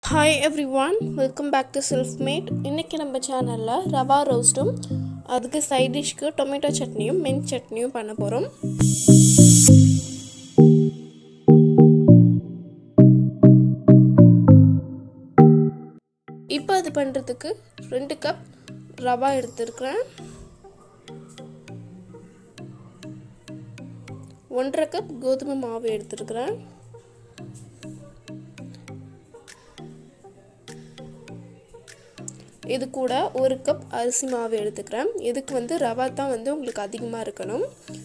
hi everyone welcome back to self made இன்றைக்கி நம்ம சேனலில் ரவா ரோஸ்ட்டும் அதுக்கு சைட் டிஷ்க்கு டொமேட்டோ சட்னியும் மென் சட்னியும் பண்ண போகிறோம் இப்போ அது பண்ணுறதுக்கு ரெண்டு கப் ரவா எடுத்துருக்கிறேன் ஒன்றரை கப் கோதுமை மாவு எடுத்துருக்கிறேன் இது கூட ஒரு கப் அரிசி மாவு எடுத்துக்கிறேன் இதுக்கு வந்து ரவா தான் வந்து உங்களுக்கு அதிகமாக இருக்கணும்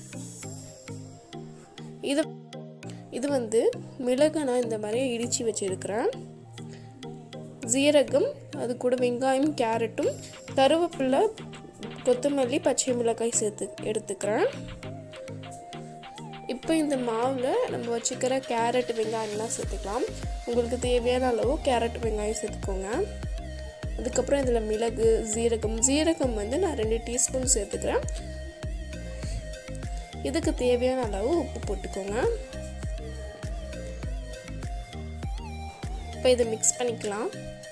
இது இது வந்து மிளகை நான் இந்த மாதிரி இடித்து வச்சுருக்கிறேன் ஜீரகம் அது கூட வெங்காயம் கேரட்டும் கருவேப்பிலை கொத்தமல்லி பச்சை மிளகாய் சேர்த்து எடுத்துக்கிறேன் இப்போ இந்த மாவில் நம்ம வச்சுக்கிற கேரட் வெங்காயம்லாம் சேர்த்துக்கலாம் உங்களுக்கு தேவையான அளவு கேரட் வெங்காயம் சேர்த்துக்கோங்க அதுக்கப்புறம் இதில் மிளகு ஜீரகம் ஜீரகம் வந்து நான் ரெண்டு டீஸ்பூன் சேர்த்துக்கிறேன் இதுக்கு தேவையான அளவு உப்பு போட்டுக்கோங்க இப்போ இதை மிக்ஸ் பண்ணிக்கலாம்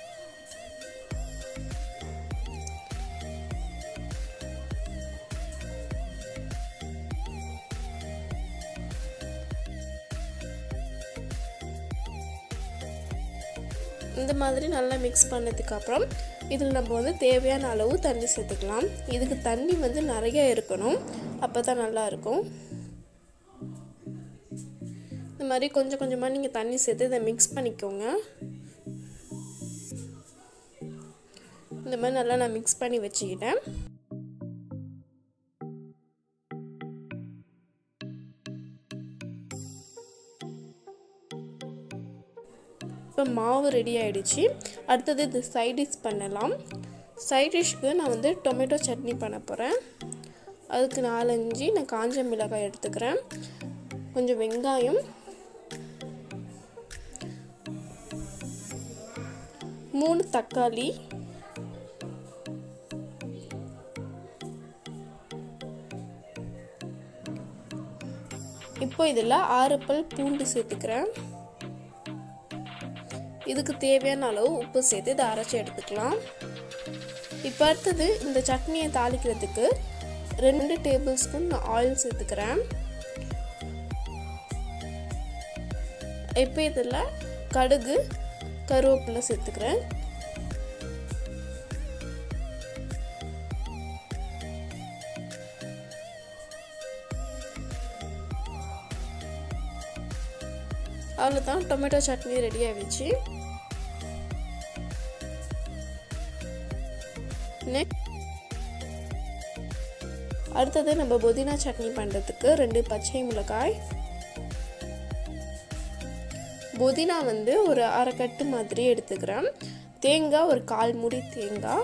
இந்த மாதிரி நல்லா மிக்ஸ் பண்ணதுக்கப்புறம் இதில் நம்ம வந்து தேவையான அளவு தண்ணி சேர்த்துக்கலாம் இதுக்கு தண்ணி வந்து நிறைய இருக்கணும் அப்போ தான் நல்லாயிருக்கும் இந்த மாதிரி கொஞ்சம் கொஞ்சமாக நீங்கள் தண்ணி சேர்த்து இதை மிக்ஸ் பண்ணிக்கோங்க இந்த மாதிரி நல்லா நான் மிக்ஸ் பண்ணி வச்சுக்கிட்டேன் இப்போ மாவு ரெடி ஆகிடுச்சு அடுத்தது இது சைட் டிஷ் பண்ணலாம் சைட் டிஷ்க்கு நான் வந்து டொமேட்டோ சட்னி பண்ண போகிறேன் அதுக்கு நாலஞ்சு நான் காஞ்ச மிளகாய் எடுத்துக்கிறேன் கொஞ்சம் வெங்காயம் மூணு தக்காளி இப்போ இதில் ஆறு பல் பூண்டு சேர்த்துக்கிறேன் இதுக்கு தேவையான அளவு உப்பு சேர்த்து இதை அரைச்சி எடுத்துக்கலாம் இப்போ அடுத்தது இந்த சட்னியை தாளிக்கிறதுக்கு ரெண்டு டேபிள் ஸ்பூன் நான் ஆயில் சேர்த்துக்கிறேன் இப்போ இதில் கடுகு கருவேப்பிலை சேர்த்துக்கிறேன் அவ்வளோதான் டொமேட்டோ சட்னி ரெடி ஆகிடுச்சு நெக்ஸ்ட் அடுத்தது நம்ம புதினா சட்னி பண்ணுறதுக்கு ரெண்டு பச்சை மிளகாய் புதினா வந்து ஒரு அரைக்கட்டு மாதிரி எடுத்துக்கிறேன் தேங்காய் ஒரு கால் முடி தேங்காய்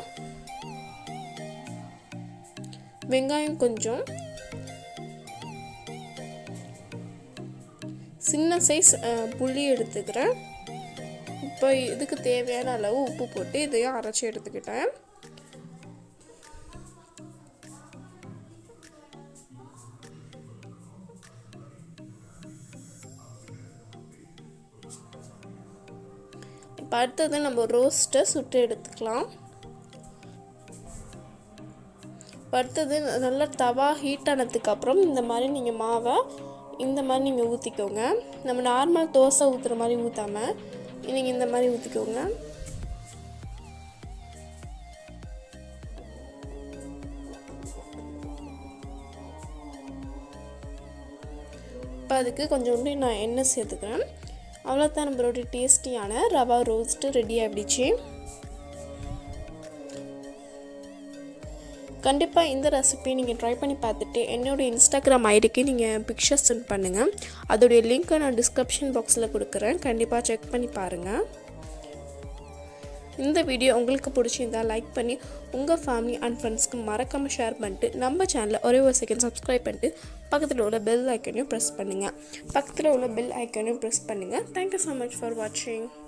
வெங்காயம் கொஞ்சம் சின்ன சைஸ் புளி எடுத்துக்கிறேன் இப்போ இதுக்கு தேவையான அளவு உப்பு போட்டு இதையும் அரைச்சி எடுத்துக்கிட்டேன் இப்போ அடுத்தது நம்ம ரோஸ்ட்டை சுட்டு எடுத்துக்கலாம் அடுத்தது நல்லா தவா ஹீட் ஆனதுக்கப்புறம் இந்த மாதிரி நீங்கள் மாவை இந்த மாதிரி நீங்கள் ஊற்றிக்கோங்க நம்ம நார்மல் தோசை ஊற்றுற மாதிரி ஊற்றாமல் நீங்கள் இந்த மாதிரி ஊற்றிக்கோங்க இப்போ அதுக்கு கொஞ்சோண்டு நான் எண்ணெய் சேர்த்துக்கிறேன் அவ்வளோதான் நம்மளோட டேஸ்டியான ரவா ரோஸ்ட்டு ரெடி ஆகிடுச்சு கண்டிப்பாக இந்த ரெசிபி நீங்கள் ட்ரை பண்ணி பார்த்துட்டு என்னோடய இன்ஸ்டாகிராம் ஐடிக்கு நீங்கள் பிக்சர்ஸ் சென்ட் பண்ணுங்கள் அதோடைய லிங்க்கை நான் டிஸ்கிரிப்ஷன் பாக்ஸில் கொடுக்குறேன் கண்டிப்பாக செக் பண்ணி பாருங்கள் இந்த வீடியோ உங்களுக்கு பிடிச்சிருந்தா லைக் பண்ணி உங்கள் ஃபேமிலி அண்ட் ஃப்ரெண்ட்ஸ்க்கு மறக்காமல் ஷேர் பண்ணிட்டு நம்ம சேனலை ஒரே ஒரு செகண்ட் சப்ஸ்கிரைப் பண்ணிட்டு பக்கத்தில் உள்ள பெல் ஐக்கனையும் ப்ரெஸ் பண்ணுங்கள் பக்கத்தில் உள்ள பெல் ஐக்கனையும் ப்ரெஸ் பண்ணுங்கள் தேங்க்யூ ஸோ மச் ஃபார் வாட்சிங்